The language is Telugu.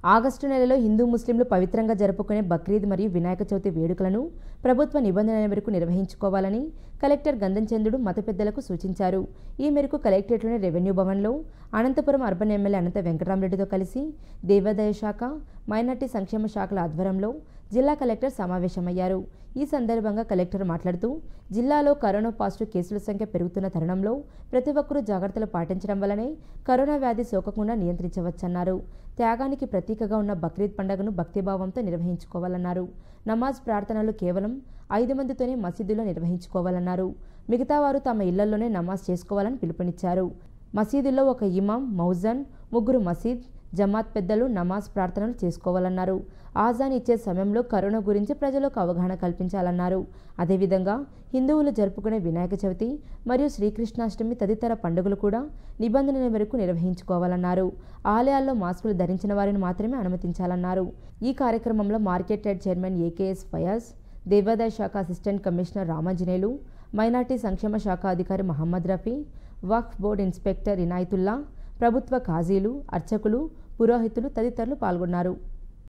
ఆగస్టు నెలలో హిందూ ముస్లింలు పవిత్రంగా జరుపుకునే బక్రీద్ మరియు వినాయక చవితి వేడుకలను ప్రభుత్వ నిబంధనల మేరకు నిర్వహించుకోవాలని కలెక్టర్ గంధంచంద్రుడు మత పెద్దలకు సూచించారు ఈ మేరకు కలెక్టరేట్లోని రెవెన్యూ భవన్లో అనంతపురం అర్బన్ ఎమ్మెల్యే అనంత వెంకటరామరెడ్డితో కలిసి దేవాదాయ శాఖ మైనార్టీ సంక్షేమ శాఖల ఆధ్వర్యంలో జిల్లా కలెక్టర్ సమావేశమయ్యారు ఈ సందర్భంగా కలెక్టర్ మాట్లాడుతూ జిల్లాలో కరోనా పాజిటివ్ కేసుల సంఖ్య పెరుగుతున్న తరుణంలో ప్రతి ఒక్కరూ జాగ్రత్తలు పాటించడం వల్లనే కరోనా వ్యాధి సోకకుండా నియంత్రించవచ్చన్నారు త్యాగానికి ప్రతీకగా ఉన్న బక్రీద్ పండుగను భక్తిభావంతో నిర్వహించుకోవాలన్నారు నమాజ్ ప్రార్థనలు కేవలం ఐదు మందితోనే మసీదులో నిర్వహించుకోవాలన్నారు మిగతా వారు తమ ఇళ్లలోనే నమాజ్ చేసుకోవాలని పిలుపునిచ్చారు మసీదుల్లో ఒక ఇమాం మౌజన్ ముగ్గురు మసీద్ జమాత్ పెద్దలు నమాజ్ ప్రార్థనలు చేసుకోవాలన్నారు ఆజాన్ ఇచ్చే సమయంలో కరోనా గురించి ప్రజలకు అవగాహన కల్పించాలన్నారు అదేవిధంగా హిందువులు జరుపుకునే వినాయక చవితి మరియు శ్రీకృష్ణాష్టమి తదితర పండుగలు కూడా నిబంధనల మేరకు నిర్వహించుకోవాలన్నారు ఆలయాల్లో మాస్కులు ధరించిన వారిని మాత్రమే అనుమతించాలన్నారు ఈ కార్యక్రమంలో market yard chairman AKS Fayaz దేవాదాయ శాఖ అసిస్టెంట్ కమిషనర్ రామాంజనేయులు మైనార్టీ సంక్షేమ శాఖ అధికారి మహమ్మద్ రఫీ వక్ఫ్ బోర్డు ఇన్స్పెక్టర్ ఇనాయతుల్లా ప్రభుత్వ ఖాజీలు అర్చకులు పురోహితులు తదితరులు పాల్గొన్నారు